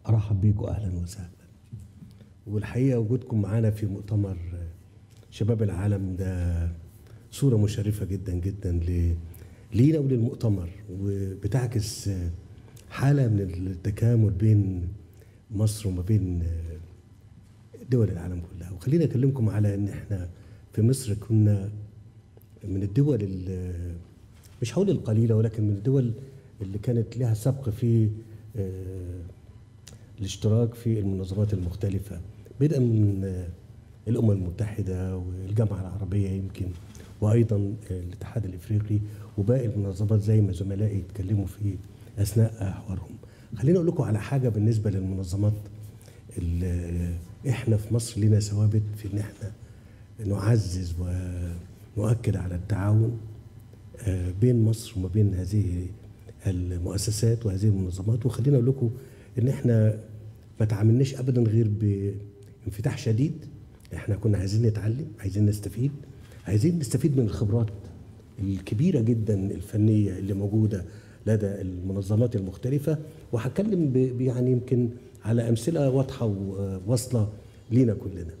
ارحب بيكم اهلا وسهلا والحقيقه وجودكم معانا في مؤتمر شباب العالم ده صوره مشرفه جدا جدا ل لينا وللمؤتمر وبتعكس حاله من التكامل بين مصر وما بين دول العالم كلها وخليني اكلمكم على ان احنا في مصر كنا من الدول ال- مش هقول القليله ولكن من الدول اللي كانت لها سبق في آه، الاشتراك في المنظمات المختلفه بدءا من آه، الامم المتحده والجامعه العربيه يمكن وايضا الاتحاد الافريقي وباقي المنظمات زي ما زملائي اتكلموا في اثناء حوارهم. خليني اقول لكم على حاجه بالنسبه للمنظمات اللي احنا في مصر لنا ثوابت في ان احنا نعزز ونؤكد على التعاون آه، بين مصر وما بين هذه المؤسسات وهذه المنظمات وخلينا اقول لكم ان احنا ما تعاملناش ابدا غير بانفتاح شديد احنا كنا عايزين نتعلم عايزين نستفيد عايزين نستفيد من الخبرات الكبيره جدا الفنيه اللي موجوده لدى المنظمات المختلفه وهتكلم ب- يعني يمكن على امثله واضحه وواصله لينا كلنا